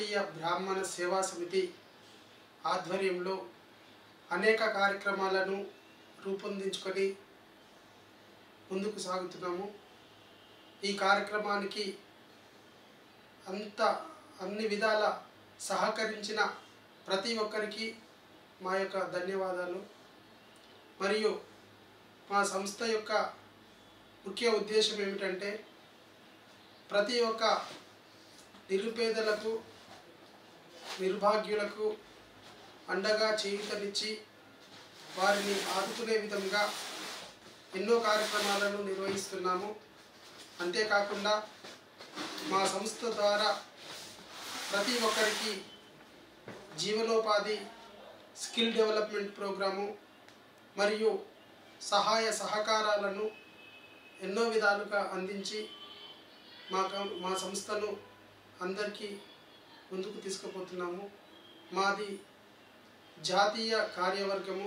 జాతీయ బ్రాహ్మణ సేవా సమితి ఆధ్వర్యంలో అనేక కార్యక్రమాలను రూపొందించుకొని ముందుకు సాగుతున్నాము ఈ కార్యక్రమానికి అంత అన్ని విధాల సహకరించిన ప్రతి ఒక్కరికి మా యొక్క ధన్యవాదాలు మరియు మా సంస్థ యొక్క ముఖ్య ఉద్దేశం ఏమిటంటే ప్రతి ఒక్క నిరుపేదలకు నిర్భాగ్యులకు అండగా చేయూతనిచ్చి వారిని ఆదుకునే విధంగా ఎన్నో కార్యక్రమాలను నిర్వహిస్తున్నాము అంతేకాకుండా మా సంస్థ ద్వారా ప్రతి ఒక్కరికి జీవనోపాధి స్కిల్ డెవలప్మెంట్ ప్రోగ్రాము మరియు సహాయ సహకారాలను ఎన్నో విధాలుగా అందించి మా కం- మా సంస్థను అందరికీ ముందుకు తీసుకుపోతున్నాము మాది జాతీయ కార్యవర్గము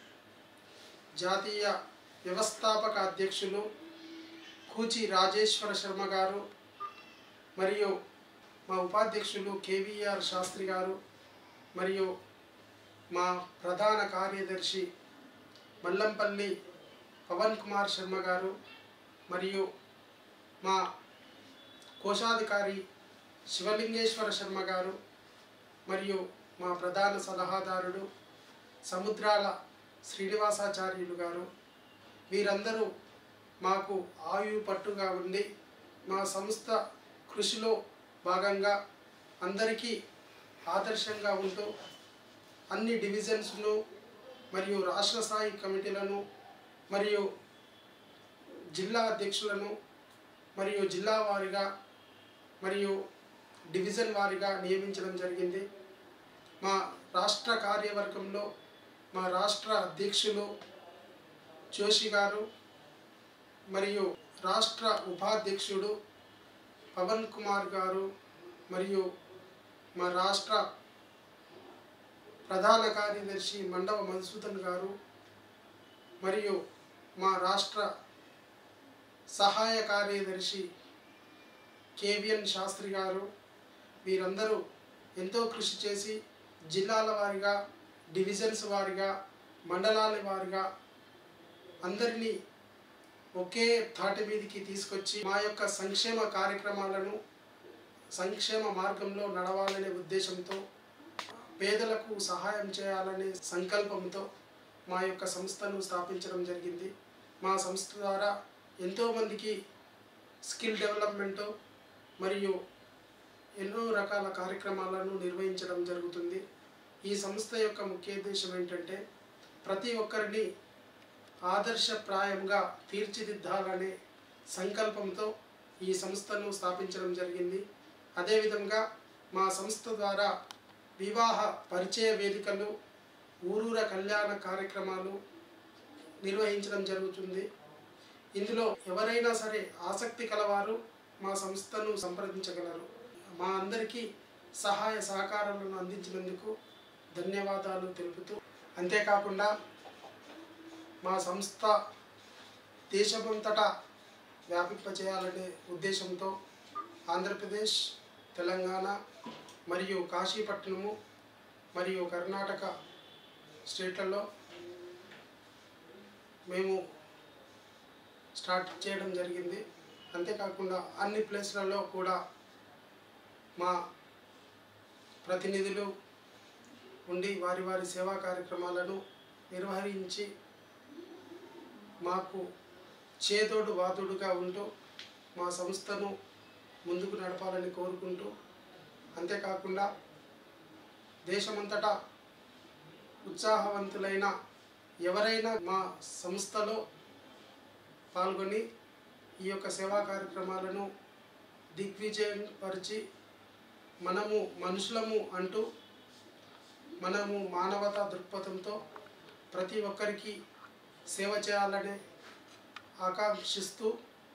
జాతీయ వ్యవస్థాపక అధ్యక్షులు కూచి రాజేశ్వర శర్మ గారు మరియు మా ఉపాధ్యక్షులు కేవీఆర్ శాస్త్రి గారు మరియు మా ప్రధాన కార్యదర్శి మల్లంపల్లి పవన్ కుమార్ శర్మ గారు మరియు మా కోశాధికారి శివలింగేశ్వర శర్మ గారు మరియు మా ప్రధాన సలహాదారుడు సముద్రాల శ్రీనివాసాచార్యులు గారు వీరందరూ మాకు ఆయు పట్టుగా ఉండి మా సంస్థ కృషిలో భాగంగా అందరికీ ఆదర్శంగా ఉంటూ అన్ని డివిజన్స్ను మరియు రాష్ట్ర స్థాయి కమిటీలను మరియు జిల్లా అధ్యక్షులను మరియు జిల్లా వారీగా మరియు డివిజన్ వారీగా నియమించడం జరిగింది మా రాష్ట్ర కార్యవర్గంలో మా రాష్ట్ర అధ్యక్షులు జోషి గారు మరియు రాష్ట్ర ఉపాధ్యక్షుడు పవన్ కుమార్ గారు మరియు మా రాష్ట్ర ప్రధాన కార్యదర్శి మండవ మధుసూదన్ గారు మరియు మా రాష్ట్ర సహాయ కార్యదర్శి కేవిఎన్ శాస్త్రి గారు వీరందరూ ఎంతో కృషి చేసి జిల్లాల వారీగా డివిజన్స్ వారీగా మండలాల వారీగా అందరినీ ఒకే తాటి మీదకి తీసుకొచ్చి మా యొక్క సంక్షేమ కార్యక్రమాలను సంక్షేమ మార్గంలో నడవాలనే ఉద్దేశంతో పేదలకు సహాయం చేయాలనే సంకల్పంతో మా యొక్క సంస్థను స్థాపించడం జరిగింది మా సంస్థ ద్వారా ఎంతోమందికి స్కిల్ డెవలప్మెంట్ మరియు ఎన్నో రకాల కార్యక్రమాలను నిర్వహించడం జరుగుతుంది ఈ సంస్థ యొక్క ముఖ్య ఉద్దేశం ఏంటంటే ప్రతి ఒక్కరిని ఆదర్శప్రాయంగా తీర్చిదిద్దాలనే సంకల్పంతో ఈ సంస్థను స్థాపించడం జరిగింది అదేవిధంగా మా సంస్థ ద్వారా వివాహ పరిచయ వేదికలు ఊరూర కళ్యాణ కార్యక్రమాలు నిర్వహించడం జరుగుతుంది ఇందులో ఎవరైనా సరే ఆసక్తి కలవారు మా సంస్థను సంప్రదించగలరు మా అందరికీ సహాయ సహకారాలను అందించినందుకు ధన్యవాదాలు తెలుపుతూ అంతేకాకుండా మా సంస్థ దేశమంతటా వ్యాపింపచేయాలనే ఉద్దేశంతో ఆంధ్రప్రదేశ్ తెలంగాణ మరియు కాశీపట్నము మరియు కర్ణాటక స్టేట్లలో మేము స్టార్ట్ చేయడం జరిగింది అంతేకాకుండా అన్ని ప్లేస్లలో కూడా మా ప్రతినిధులు ఉండి వారి వారి సేవా కార్యక్రమాలను నిర్వహించి మాకు చేదోడు వాదుడుగా ఉంటూ మా సంస్థను ముందుకు నడపాలని కోరుకుంటూ అంతేకాకుండా దేశమంతటా ఉత్సాహవంతులైన ఎవరైనా మా సంస్థలో పాల్గొని ఈ యొక్క సేవా కార్యక్రమాలను దిగ్విజయం పరిచి మనము మనుషులము అంటూ మనము మానవతా దృక్పథంతో ప్రతి ఒక్కరికి సేవ చేయాలని ఆకాంక్షిస్తూ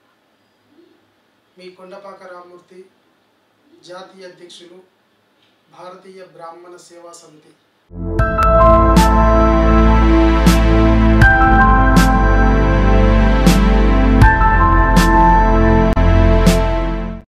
మీ కొండపాక రామూర్తి జాతీయ అధ్యక్షులు భారతీయ బ్రాహ్మణ సేవా సమితి